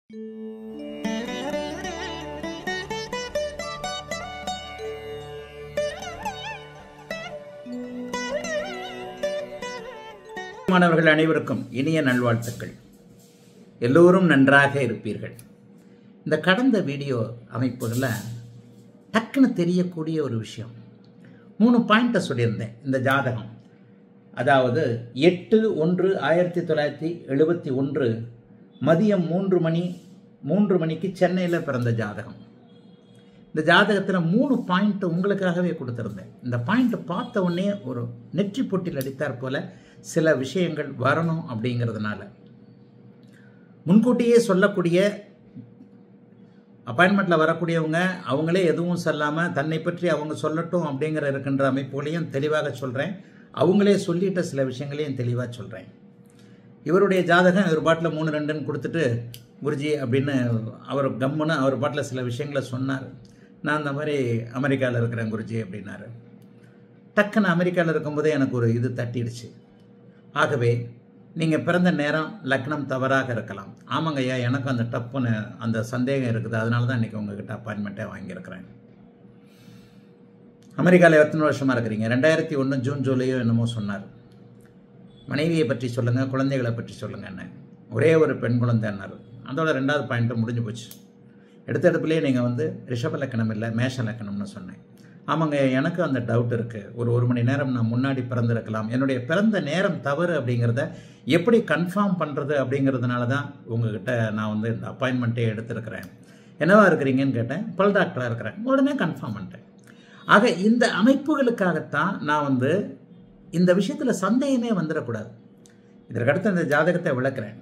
மாணவர்கள் அனைவருக்கும் இனிய நல்வாழ்த்துக்கள் எல்லோரும் நன்றாக இருப்பீர்கள் இந்த கடந்த வீடியோ அமைப்புகளில் டக்குன்னு தெரியக்கூடிய ஒரு விஷயம் மூணு பாயிண்ட்டை சொல்லியிருந்தேன் இந்த ஜாதகம் அதாவது எட்டு ஒன்று ஆயிரத்தி தொள்ளாயிரத்தி எழுபத்தி ஒன்று மதியம் மூன்று மணி மூன்று மணிக்கு சென்னையில் பிறந்த ஜாதகம் இந்த ஜாதகத்தில் மூணு பாயிண்ட் உங்களுக்காகவே கொடுத்துருந்தேன் இந்த பாயிண்ட் பார்த்த உடனே ஒரு நெற்றி பொட்டில் அடித்தார் போல சில விஷயங்கள் வரணும் அப்படிங்கிறதுனால முன்கூட்டியே சொல்லக்கூடிய அப்பாயின்மெண்ட்டில் வரக்கூடியவங்க அவங்களே எதுவும் சொல்லாமல் தன்னை பற்றி அவங்க சொல்லட்டும் அப்படிங்கிற இருக்கின்ற அமைப்புகளையும் தெளிவாக சொல்கிறேன் அவங்களே சொல்லிட்ட சில விஷயங்களையும் தெளிவாக சொல்கிறேன் இவருடைய ஜாதகம் இவர் பாட்டில் மூணு ரெண்டுன்னு கொடுத்துட்டு குருஜி அப்படின்னு அவர் கம்முன்னு அவர் பாட்டில் சில விஷயங்களை சொன்னார் நான் இந்த மாதிரி அமெரிக்காவில் இருக்கிறேன் குருஜி அப்படின்னாரு டக்குன்னு அமெரிக்காவில் இருக்கும்போதே எனக்கு ஒரு இது தட்டிடுச்சு ஆகவே நீங்கள் பிறந்த நேரம் லக்னம் தவறாக இருக்கலாம் ஆமாங்க ஐயா எனக்கும் அந்த டப்புன்னு அந்த சந்தேகம் இருக்குது அதனால தான் இன்றைக்கி உங்ககிட்ட அப்பாயின்மெண்ட்டே வாங்கியிருக்கிறேன் அமெரிக்காவில் எத்தனை வருஷமாக இருக்கிறீங்க ரெண்டாயிரத்தி ஒன்று ஜூன் ஜூலையோ என்னமோ சொன்னார் மனைவியை பற்றி சொல்லுங்கள் குழந்தைகளை பற்றி சொல்லுங்கள் என்ன ஒரே ஒரு பெண் குழந்தைன்னார் அதோட ரெண்டாவது பாயிண்ட்டு முடிஞ்சு போச்சு எடுத்த எடுப்புலேயே நீங்கள் வந்து ரிஷப லக்கணம் இல்லை மேஷ லக்கணம்னு சொன்னேன் ஆமாங்க எனக்கு அந்த டவுட் இருக்குது ஒரு ஒரு மணி நேரம் நான் முன்னாடி பிறந்திருக்கலாம் என்னுடைய பிறந்த நேரம் தவறு அப்படிங்கிறத எப்படி கன்ஃபார்ம் பண்ணுறது அப்படிங்கிறதுனால தான் உங்ககிட்ட நான் வந்து இந்த அப்பாயின்மெண்ட்டே எடுத்திருக்கிறேன் என்னவா இருக்கிறீங்கன்னு கேட்டேன் பல் டாக்டராக இருக்கிறேன் உடனே கன்ஃபார்ம் பண்ணிட்டேன் ஆக இந்த அமைப்புகளுக்காகத்தான் நான் வந்து இந்த விஷயத்தில் சந்தேகமே வந்துடக்கூடாது இதற்கடுத்து இந்த ஜாதகத்தை விளக்குறேன்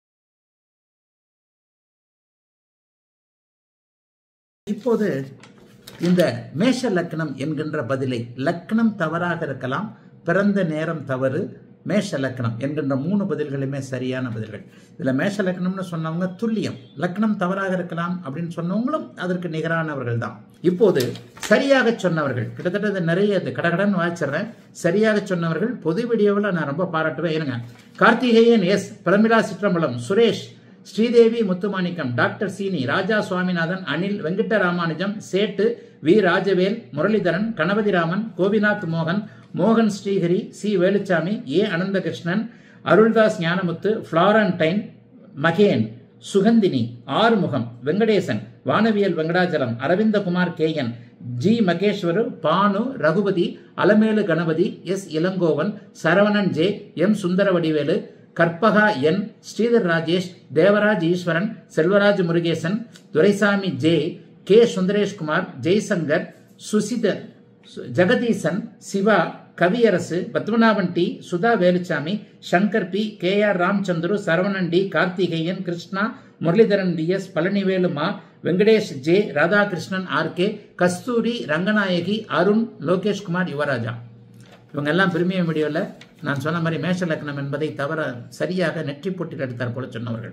இப்போது இந்த மேஷ லக்னம் என்கின்ற பதிலை லக்னம் தவறாக இருக்கலாம் பிறந்த நேரம் தவறு மேஷ லக்னம் என்கின்ற மூணு பதில்களுமே சரியான பதில்கள் இதில் மேஷ லக்னம்னு சொன்னவங்க துல்லியம் லக்னம் தவறாக இருக்கலாம் அப்படின்னு சொன்னவங்களும் அதற்கு நிகரானவர்கள் தான் இப்போது சரியாக சொன்னவர்கள் கிட்டத்தட்ட இது நிறைய இது கடகடன் வாய்ச்சிடுறேன் சரியாக சொன்னவர்கள் பொது வீடியோவில் நான் ரொம்ப பாராட்டுவேன் இருங்க கார்த்திகேயன் எஸ் பிரமிளா சிற்றம்பலம் சுரேஷ் ஸ்ரீதேவி முத்துமாணிக்கம் டாக்டர் சீனி ராஜா சுவாமிநாதன் அனில் வெங்கட்ட ராமானுஜம் சேட்டு வி ராஜவேல் முரளிதரன் கணபதிராமன் கோபிநாத் மோகன் மோகன் ஸ்ரீஹரி சி வேலுச்சாமி ஏ அனந்தகிருஷ்ணன் அருள்தாஸ் ஞானமுத்து ஃப்ளாரன்டைன் மகேன் சுகந்தினி ஆறுமுகம் வெங்கடேசன் வானவியல் Venkatachalam Aravindkumar KN G மகேஸ்வரு Banu Raghupathi Alamelu Ganapathi S Elangovan Saravanan J M Sundaravadivelu கற்பகா என் ஸ்ரீதர் ராஜேஷ் தேவராஜ் ஈஸ்வரன் செல்வராஜ் முருகேசன் துரைசாமி ஜே கே சுந்தரேஷ்குமார் ஜெய்சங்கர் சுசிதர் ஜெகதீசன் சிவா கவியரசு Padmanabhan T Sudha Veluchamy Shankar P K R Ramchandru Saravanan T Karthikeyan Krishna Muralidharan T S Palanivelu மா Venkatesh J Radhakrishnan R K Kasthuri Ranganayaki Arun Lokeshkumar Yuvaraja இவங்க எல்லாம் பிரிமியம் வீடியோவில் நான் சொன்ன மாதிரி மேஷ லக்னம் என்பதை தவற சரியாக நெற்றி போட்டில் எடுத்தார் போல சொன்னவர்கள்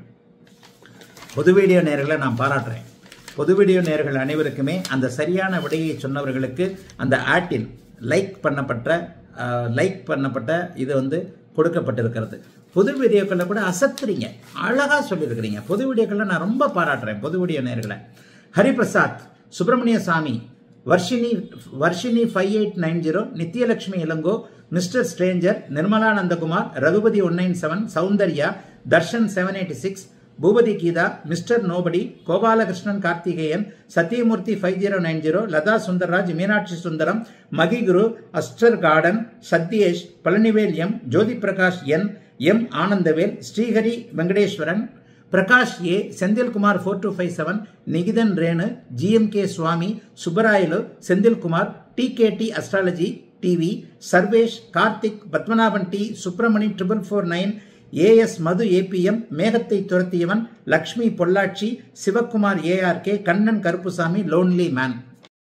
பொது வீடியோ நேர்களை நான் பாராட்டுறேன் பொது வீடியோ நேர்கள் அனைவருக்குமே அந்த சரியான விடையை சொன்னவர்களுக்கு அந்த ஆட்டில் லைக் பண்ணப்பட்ட லைக் பண்ணப்பட்ட இது வந்து கொடுக்கப்பட்டிருக்கிறது பொது வீடியோக்களில் கூட அசத்துறீங்க அழகாக சொல்லியிருக்கிறீங்க பொது வீடியோக்களில் நான் ரொம்ப பாராட்டுறேன் பொது வீடியோ நேர்களை Hariprasad Subramania Sami Varshini Varshini five eight nine zero Nithyalakshmi Ilango mister stranger Nirmala Nandakumar Ragupathi one nine seven Soundarya Darshan seven eighty six Boopathi Geetha mister nobody Gopalakrishnan Karthikeyan Sathyamoorthy five zero nine zero Latha Sundarraj Meenakshi Sundaram Magiguru aster garden Sathyesh Palanivel M Jothi Prakash N M Anandavel Srihari Venkateswaran Prakash A Senthilkumar four two five seven Nikithan Renu GMK Swami Subbarayalu Senthilkumar T K T astrology TV Sarvesh Karthik Padmanabhan T Subramani triple four nine AS Madhu APM மேகத்தை துரத்தியவன் Lakshmi Pollachi Sivakumar ARK Kannan Karuppusamy lonely man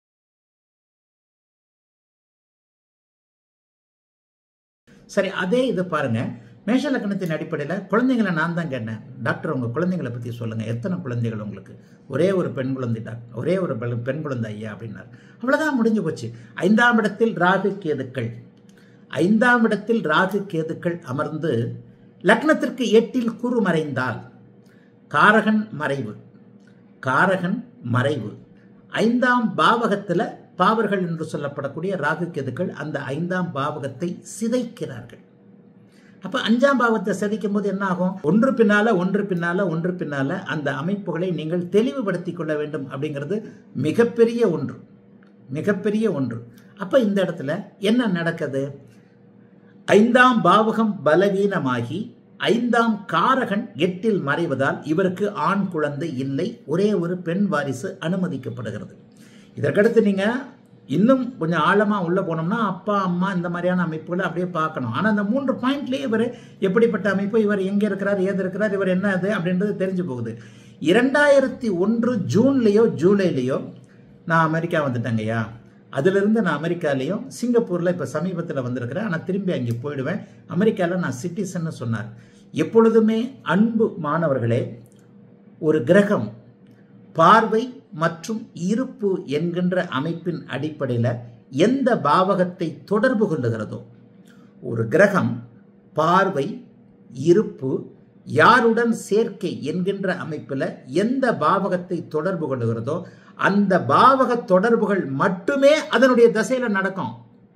சரி அதே இது பாருங்க மேஷ லக்கணத்தின் அடிப்படையில் குழந்தைங்களை நான் தான் கேட்டேன் டாக்டர் உங்கள் குழந்தைங்களை பற்றி சொல்லுங்கள் எத்தனை குழந்தைகள் உங்களுக்கு ஒரே ஒரு பெண் குழந்தை டாக்டர் ஒரே ஒரு பெண் குழந்தை ஐயா அப்படின்னார் அவ்வளோதான் முடிஞ்சு போச்சு ஐந்தாம் இடத்தில் ராகு கேதுக்கள் ஐந்தாம் இடத்தில் ராகு கேதுக்கள் அமர்ந்து லக்னத்திற்கு எட்டில் குறு மறைந்தால் காரகன் மறைவு காரகன் மறைவு ஐந்தாம் பாவகத்தில் பாவர்கள் என்று சொல்லப்படக்கூடிய ராகு கேதுக்கள் அந்த ஐந்தாம் பாவகத்தை சிதைக்கிறார்கள் அப்ப அஞ்சாம் பாவத்தை சிதைக்கும் போது என்ன ஆகும் ஒன்று பின்னால ஒன்று பின்னால ஒன்று பின்னால அந்த அமைப்புகளை நீங்கள் தெளிவுபடுத்திக் கொள்ள வேண்டும் அப்படிங்கிறது மிகப்பெரிய ஒன்று மிகப்பெரிய ஒன்று அப்ப இந்த இடத்துல என்ன நடக்குது ஐந்தாம் பாவகம் பலவீனமாகி ஐந்தாம் காரகன் எட்டில் மறைவதால் இவருக்கு ஆண் குழந்தை இல்லை ஒரே ஒரு பெண் வாரிசு அனுமதிக்கப்படுகிறது இதற்கடுத்து நீங்க இன்னும் கொஞ்சம் ஆழமா உள்ள போனோம்னா அப்பா அம்மா இந்த மாதிரியான அமைப்புகளை அப்படியே பார்க்கணும் ஆனா அந்த மூன்று பாயிண்ட்லயே இவர் எப்படிப்பட்ட அமைப்பு இவர் எங்க இருக்கிறார் ஏது இருக்கிறார் இவர் என்ன அது அப்படின்றது தெரிஞ்சு போகுது இரண்டாயிரத்தி ஒன்று ஜூன்லேயோ ஜூலைலேயோ நான் அமெரிக்கா வந்துட்டேங்கய்யா அதிலிருந்து நான் அமெரிக்காலையும் சிங்கப்பூரில் இப்போ சமீபத்தில் வந்திருக்கிறேன் ஆனால் திரும்பி அங்கே போயிடுவேன் அமெரிக்காவில் நான் சிட்டிசன்னு சொன்னார் எப்பொழுதுமே அன்பு மாணவர்களே ஒரு கிரகம் பார்வை மற்றும் இருப்பு என்கின்ற அமைப்பின் அடிப்படையில் எந்த பாவகத்தை தொடர்பு கொள்ளுகிறதோ ஒரு கிரகம் பார்வை இருப்பு யாருடன் சேர்க்கை என்கின்ற அமைப்பில் எந்த பாவகத்தை தொடர்பு கொள்ளுகிறதோ அந்த பாவக தொடர்புகள் மட்டுமே அதனுடைய தசையில நடக்கும்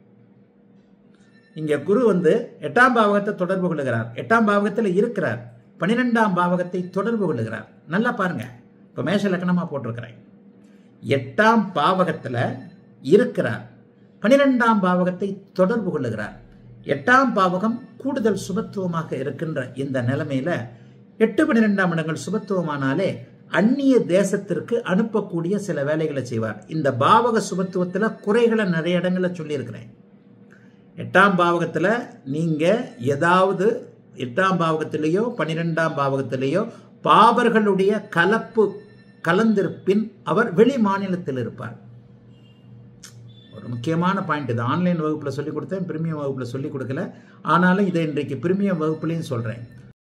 இங்க குரு வந்து எட்டாம் பாவகத்தை தொடர்பு கொள்ளுகிறார் எட்டாம் பாவகத்தில் இருக்கிறார் பனிரெண்டாம் பாவகத்தை தொடர்பு கொள்ளுகிறார் நல்லா பாருங்க இப்ப மேஷ லக்கணமா போட்டிருக்கிறேன் எட்டாம் பாவகத்துல இருக்கிறார் பனிரெண்டாம் பாவகத்தை தொடர்பு கொள்ளுகிறார் எட்டாம் பாவகம் கூடுதல் சுபத்துவமாக இருக்கின்ற இந்த நிலைமையில எட்டு பன்னிரெண்டாம் இடங்கள் சுபத்துவமானாலே அந்நிய தேசத்திற்கு அனுப்பக்கூடிய சில வேலைகளை செய்வார் இந்த பாவக சுபத்துவத்தில் குறைகளை நிறைய இடங்களில் சொல்லியிருக்கிறேன் எட்டாம் பாவகத்தில் நீங்கள் ஏதாவது எட்டாம் பாவகத்திலேயோ பன்னிரெண்டாம் பாவகத்திலேயோ பாவர்களுடைய கலப்பு கலந்திருப்பின் அவர் வெளி மாநிலத்தில் இருப்பார் ஒரு முக்கியமான பாயிண்ட் இது ஆன்லைன் வகுப்பில் சொல்லிக் கொடுத்தேன் பிரிமியம் வகுப்பில் சொல்லிக் கொடுக்கல ஆனாலும் இதை இன்றைக்கு பிரிமியம் வகுப்புலையும் சொல்கிறேன்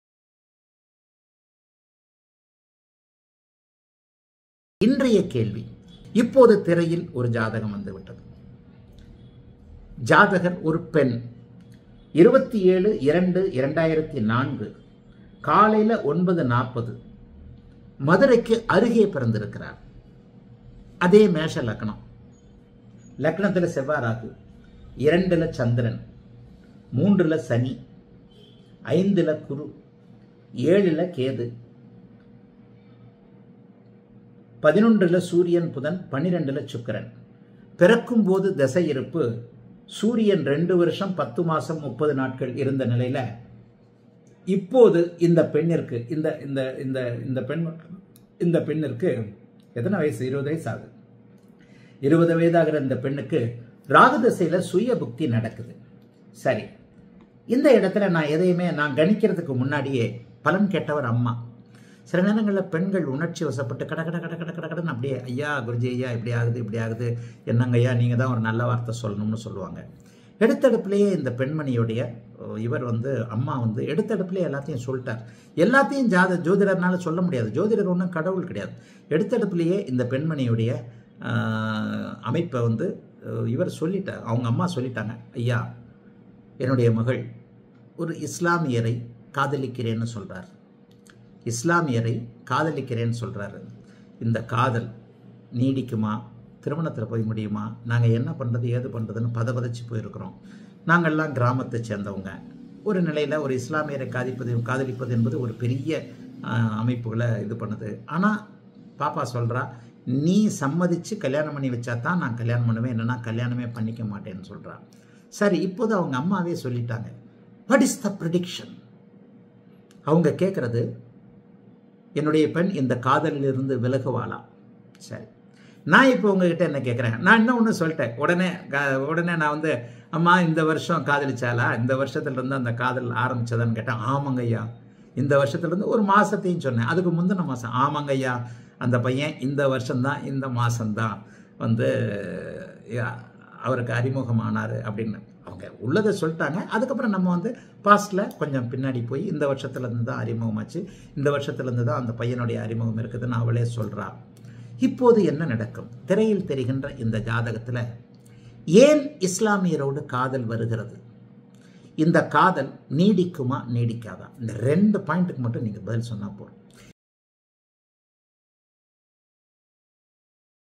இன்றைய கேள்வி இப்போது திரையில் ஒரு ஜாதகம் வந்து விட்டது ஜாதகர் ஒரு பெண் இருபத்தி ஏழு இரண்டு இரண்டாயிரத்தி நான்கு காலையில் ஒன்பது நாற்பது மதுரைக்கு அருகே பிறந்திருக்கிறார் அதே மேஷ லக்னம் லக்னத்தில் செவ்வாறாகு இரண்டுல சந்திரன் மூன்றுல சனி ஐந்துல குரு ஏழுல கேது பதினொன்றுல சூரியன் புதன் பன்னிரெண்டுல சுக்கரன் பிறக்கும் போது தசை இருப்பு சூரியன் ரெண்டு வருஷம் பத்து மாசம் முப்பது நாட்கள் இருந்த நிலையில இப்போது இந்த பெண்ணிற்கு இந்த இந்த இந்த இந்த பெண் இந்த பெண்ணிற்கு எத்தனை வயசு இருபது வயசு ஆகுது இருபது வயதாகிற இந்த பெண்ணுக்கு ராகு தசையில சுய புக்தி நடக்குது சரி இந்த இடத்துல நான் எதையுமே நான் கணிக்கிறதுக்கு முன்னாடியே பலன் கேட்டவர் அம்மா சில நேரங்களில் பெண்கள் உணர்ச்சி வசப்பட்டு கட கட கட கட கட கடன்னு அப்படியே ஐயா குருஜி ஐயா இப்படி ஆகுது இப்படி ஆகுது என்னங்க ஐயா நீங்கள் தான் ஒரு நல்ல வார்த்தை சொல்லணும்னு சொல்லுவாங்க எடுத்தடுப்புலேயே இந்த பெண்மணியுடைய இவர் வந்து அம்மா வந்து எடுத்தடுப்புலேயே எல்லாத்தையும் சொல்லிட்டார் எல்லாத்தையும் ஜாத ஜோதிடர்னால சொல்ல முடியாது ஜோதிடர் ஒன்றும் கடவுள் கிடையாது எடுத்தடுப்புலேயே இந்த பெண்மணியுடைய அமைப்பை வந்து இவர் சொல்லிட்டார் அவங்க அம்மா சொல்லிட்டாங்க ஐயா என்னுடைய மகள் ஒரு இஸ்லாமியரை காதலிக்கிறேன்னு சொல்கிறார் இஸ்லாமியரை காதலிக்கிறேன்னு சொல்கிறாரு இந்த காதல் நீடிக்குமா திருமணத்தில் போய் முடியுமா நாங்கள் என்ன பண்ணுறது ஏது பண்ணுறதுன்னு பதபதச்சு போயிருக்கிறோம் நாங்கள்லாம் கிராமத்தை சேர்ந்தவங்க ஒரு நிலையில் ஒரு இஸ்லாமியரை காதிப்பது காதலிப்பது என்பது ஒரு பெரிய அமைப்புகளை இது பண்ணுது ஆனால் பாப்பா சொல்கிறா நீ சம்மதித்து கல்யாணம் பண்ணி வச்சா தான் நான் கல்யாணம் பண்ணுவேன் என்னன்னா கல்யாணமே பண்ணிக்க மாட்டேன்னு சொல்கிறா சரி இப்போது அவங்க அம்மாவே சொல்லிட்டாங்க வாட் இஸ் த ப்ரிடிக்ஷன் அவங்க கேட்குறது என்னுடைய பெண் இந்த காதலிலிருந்து விலகுவாளா சரி நான் இப்போ உங்ககிட்ட என்ன கேட்குறேன் நான் இன்னும் ஒன்று சொல்லிட்டேன் உடனே உடனே நான் வந்து அம்மா இந்த வருஷம் காதலிச்சாலா இந்த வருஷத்துலேருந்து அந்த காதல் ஆரம்பிச்சதான்னு கேட்டேன் ஆமாங்க ஐயா இந்த வருஷத்துலேருந்து ஒரு மாதத்தையும் சொன்னேன் அதுக்கு முந்தின மாதம் ஆமாங்க ஐயா அந்த பையன் இந்த வருஷம்தான் இந்த மாதம்தான் வந்து அவருக்கு அறிமுகமானார் அப்படின்னு அவங்க உள்ளதை சொல்லிட்டாங்க அதுக்கப்புறம் நம்ம வந்து பாஸ்டில் கொஞ்சம் பின்னாடி போய் இந்த வருஷத்துலேருந்து தான் அறிமுகமாச்சு இந்த வருஷத்துலேருந்து தான் அந்த பையனுடைய அறிமுகம் இருக்குதுன்னு அவளே சொல்கிறா இப்போது என்ன நடக்கும் திரையில் தெரிகின்ற இந்த ஜாதகத்தில் ஏன் இஸ்லாமியரோடு காதல் வருகிறது இந்த காதல் நீடிக்குமா நீடிக்காதா இந்த ரெண்டு பாயிண்ட்டுக்கு மட்டும் நீங்கள் பதில் சொன்னால் போதும்